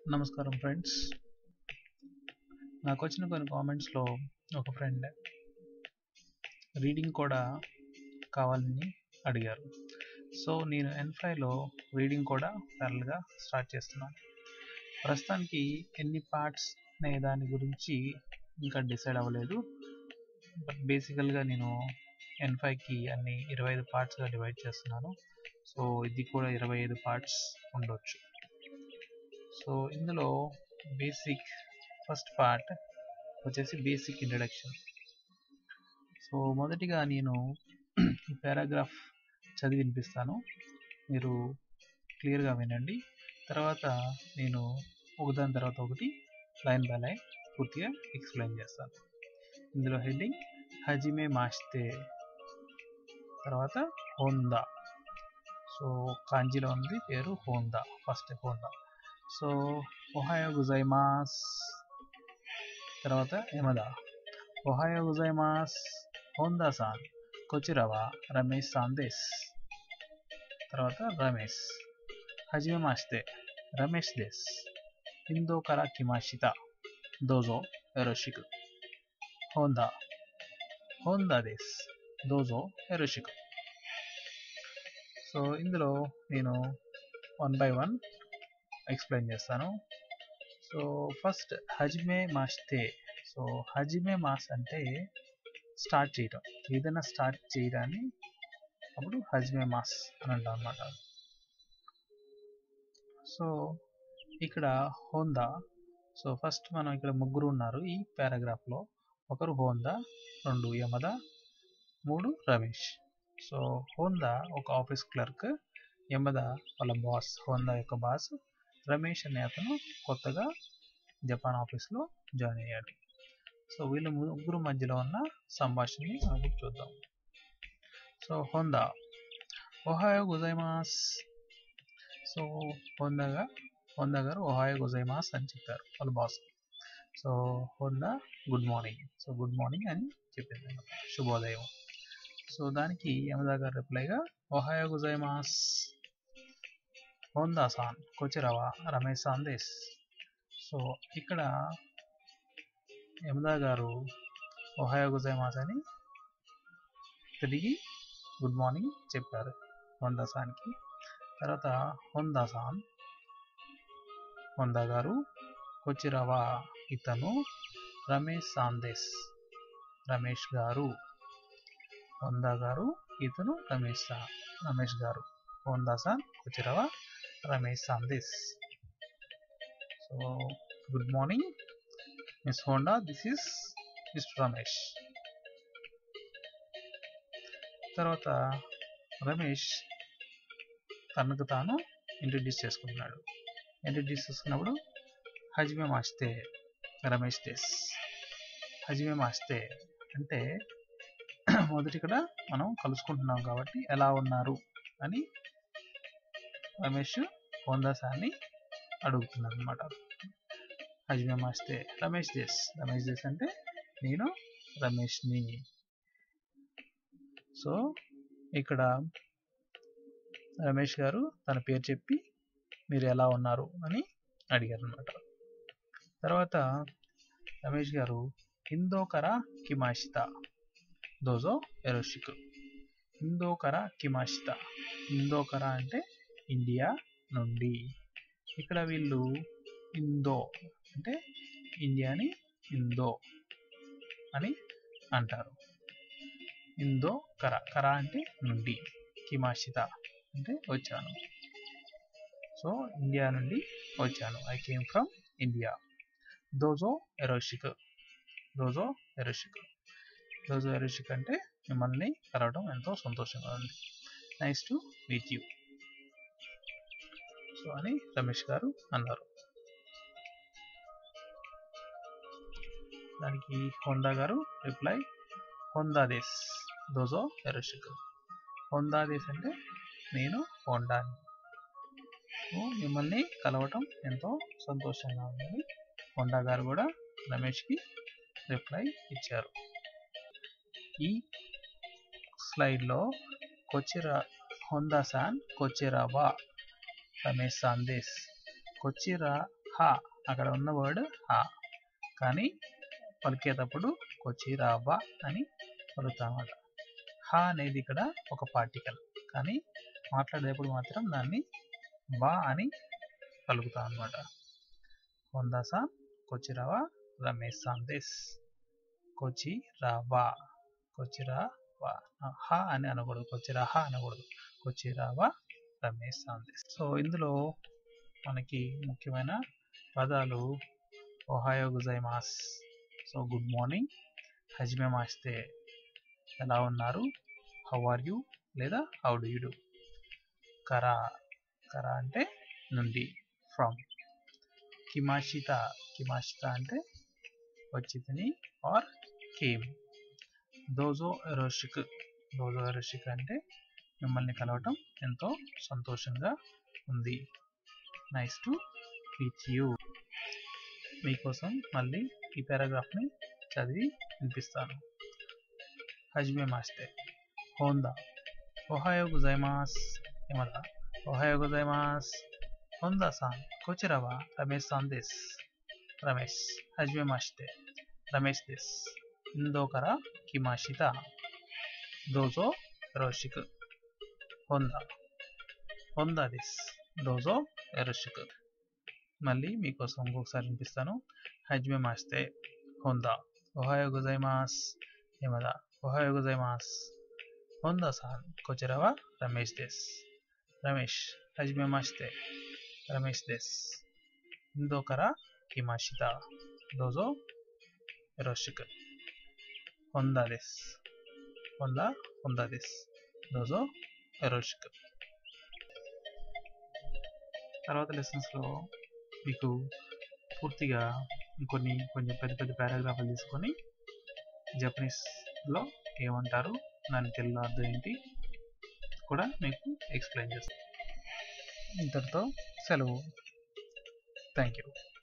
నమస్కారం ఫ్రెండ్స్ నాకు వచ్చిన కొన్ని కామెంట్స్లో ఒక ఫ్రెండ్ రీడింగ్ కూడా కావాలని అడిగారు సో నేను ఎన్ఫ్రైలో రీడింగ్ కూడా ప్యారల్గా స్టార్ట్ చేస్తున్నాను ప్రస్తుతానికి ఎన్ని పార్ట్స్ అనే దాని గురించి ఇంకా డిసైడ్ అవ్వలేదు బట్ బేసికల్గా నేను ఎన్ఫైకి అన్ని ఇరవై ఐదు పార్ట్స్గా డివైడ్ చేస్తున్నాను సో ఇది కూడా ఇరవై ఐదు పార్ట్స్ ఉండొచ్చు సో ఇందులో బేసిక్ ఫస్ట్ పార్ట్ వచ్చేసి బేసిక్ ఇంట్రడక్షన్ సో మొదటిగా నేను ఈ పారాగ్రాఫ్ చదివి వినిపిస్తాను మీరు క్లియర్గా వినండి తర్వాత నేను ఒకదాని తర్వాత ఒకటి లైన్ బై లైన్ పూర్తిగా ఎక్స్ప్లెయిన్ చేస్తాను ఇందులో హెడ్డింగ్ హజిమే మాస్తే తర్వాత హోందా సో కాంజీలో ఉంది పేరు హోందా ఫస్ట్ హోందా సో ఒహాయో గుజైమాస్ తర్వాత యమదా ఒహాయో గుజైమాస్ హోందా సాన్ కొచిరవా రమేష్ సాందేశ్ తర్వాత రమేష్ హజిమే మాస్తే రమేష్ దేశ్ హిందో కరా కిమాషిత దోజో ఎరోషిక్ హోందా హోందా దేశ్ దోజో ఎరోషిక్ సో ఇందులో నేను వన్ బై వన్ ఎక్స్ప్లెయిన్ చేస్తాను సో ఫస్ట్ హజ్మే మాస్తే సో హజ్మే మాస్ అంటే స్టార్ట్ చేయటం ఏదైనా స్టార్ట్ చేయడాన్ని అప్పుడు హజ్మే మాస్ అని అంటాం అనమాట సో ఇక్కడ హోందా సో ఫస్ట్ మనం ఇక్కడ ముగ్గురు ఉన్నారు ఈ పారాగ్రాఫ్లో ఒకరు హోందా రెండు యమద మూడు రమేష్ సో హోందా ఒక ఆఫీస్ క్లర్క్ యమద వాళ్ళ బాస్ హోందా యొక్క బాస్ రమేష్ అనే అతను కొత్తగా జపాన్ ఆఫీస్లో జాయిన్ అయ్యాడు సో వీళ్ళ ముగ్గురు మధ్యలో ఉన్న సంభాషణని మనం చూద్దాం సో హోందా ఒహాయో గుజైమాస్ సో హోందాగా హోందా గారు ఒహాయో గుజైమాస్ అని చెప్పారు వాళ్ళ boss so Honda good morning so good morning అని చెప్పింది అనమాట శుభోదయం సో దానికి యమదా గారు రిప్లైగా ఒహాయో గుజైమాస్ హోందా సాన్ కొచిరవా రమేష్ సాందేశ్ సో ఇక్కడ యమదా గారు ఒహాయో గుజైమాస్ అని తిరిగి గుడ్ మార్నింగ్ చెప్పారు హోందా సాన్కి తర్వాత హోందా సాన్ హోందా గారు కొచిరవా ఇతను రమేష్ సాందేశ్ రమేష్ గారు హోందా గారు ఇతను రమేష్ సా రమేష్ గారు హోందా సాన్ కొచిరవా రమేష్ సాందేశ్ so good morning miss Honda this is mister Ramesh తర్వాత రమేష్ తనకు తాను ఇంట్రడ్యూస్ చేసుకుంటున్నాడు ఇంట్రడ్యూస్ చేసుకున్నప్పుడు హజ్మే మాస్తే రమేష్ దేశ్ హజ్మే మాస్తే అంటే మొదటి ఇక్కడ మనం కలుసుకుంటున్నాం కాబట్టి ఎలా ఉన్నారు అని రమేష్ హోందా సార్ని అడుగుతున్నాను అనమాట హజ్మే మాస్తే రమేష్ దేశ్ రమేష్ దేశ్ అంటే నేను రమేష్ని సో ఇక్కడ రమేష్ గారు తన పేరు చెప్పి మీరు ఎలా ఉన్నారు అని అడిగారు అనమాట తర్వాత రమేష్ గారు హిందోకర కిమాషిత దోజో ఎరోషిక్ హిందోకర కిమాషిత హిందోకర అంటే ఇండియా నుండి ఇక్కడ వీళ్ళు ఇందో అంటే ఇండియాని ఇందో అని అంటారు ఇందో కర కర అంటే నుండి కిమాషిత అంటే వచ్చాను సో ఇండియా నుండి వచ్చాను ఐ కేమ్ ఫ్రమ్ ఇండియా దోజో ఎరోషిక్ దోజో ఎరోషిక్ దోజో ఎరోషిక్ అంటే మిమ్మల్ని కలవడం ఎంతో సంతోషంగా ఉంది nice to meet you so అని రమేష్ గారు అన్నారు దానికి హోందా గారు రిప్లై హోందా దేశ్ దోజో ఎరోషిక్ హోందా దేశ్ అంటే నేను హోండాని మిమ్మల్ని కలవటం ఎంతో సంతోషంగా ఉందని హోండా గారు కూడా రమేష్కి రిప్లై ఇచ్చారు ఈ స్లైడ్లో కొచ్చిరా హోందా సాన్ కొచ్చిరావా రమేష్ సందేశ్ కొచ్చిరా హా అక్కడ ఉన్న వర్డ్ హా కానీ పలికేటప్పుడు కొచ్చి రావా అని పలుకుతామన్నమాట హా అనేది ఇక్కడ ఒక పార్టికల్ కానీ మాట్లాడేటప్పుడు మాత్రం దాన్ని బా అని పలుకుతాం అనమాట హోందాసా కొచ్చి రావా రమేష్ సందేశ్ కొచ్చి రావా కొచ్చి రావా హా అని అనకూడదు కొచ్చి రాహా అనకూడదు కొచ్చి రావా రమేష్ సందేశ్ సో ఇందులో మనకి ముఖ్యమైన పదాలు ఓహాయో గుజైమాస్ సో గుడ్ మార్నింగ్ హజ్మే మాస్తే ఎలా ఉన్నారు హౌ ఆర్ యూ లేదా హౌ డు యూ డూ కరా కరా అంటే నుండి ఫ్రమ్ కిమాషిత కిమాషిత అంటే వచ్చి తిని ఆర్ కేమ్ దోజో ఎరోషిక్ దోజో ఎరోషిక్ అంటే మిమ్మల్ని కలవటం ఎంతో సంతోషంగా ఉంది నైస్ టు మీట్ యూ మీకోసం మళ్ళీ ఈ పారాగ్రాఫ్ని చదివి వినిపిస్తాను హజ్మే మాస్తే హోందా ఓహాయో గుజైమాస్ ఏమద ఓహాయో గుజైమాస్ హోందా సాన్ కోచిరవా రమేష్ సాన్ దేస్ రమేష్ హజ్మే మాస్తే రమేష్ దేస్ ఇందోకర కిమాషిత దోజో రోషిక్ హోందా హోందా దేస్ దోజో ఎరోషిక్ మళ్ళీ మీకోసం ఇంకొకసారి వినిపిస్తాను హజ్మే మాస్తే హోందా ఓహాయో గుజైమాస్ ఏమదా ఓహాయో గుజైమాస్ హోందా సాన్ కొచిరవా రమేష్ దేస్ రమేష్ హజ్మే మాస్తే రమేష్ దేస్ ఇందోకర కిమాషిత దోజో ఎరోషిక్ హోందా దేస్ హోందా హోందా దేస్ దోజో ఎరోషిక్ తర్వాత లెసన్స్లో మీకు పూర్తిగా కొన్ని కొంచెం పెద్ద పెద్ద పారాగ్రాఫ్లు తీసుకొని జపనీస్లో ఏమంటారు దాని తెలుగులో అర్థం ఏంటి కూడా మీకు ఎక్స్ప్లెయిన్ చేస్తాను ఇంతటితో సెలవు థ్యాంక్ యూ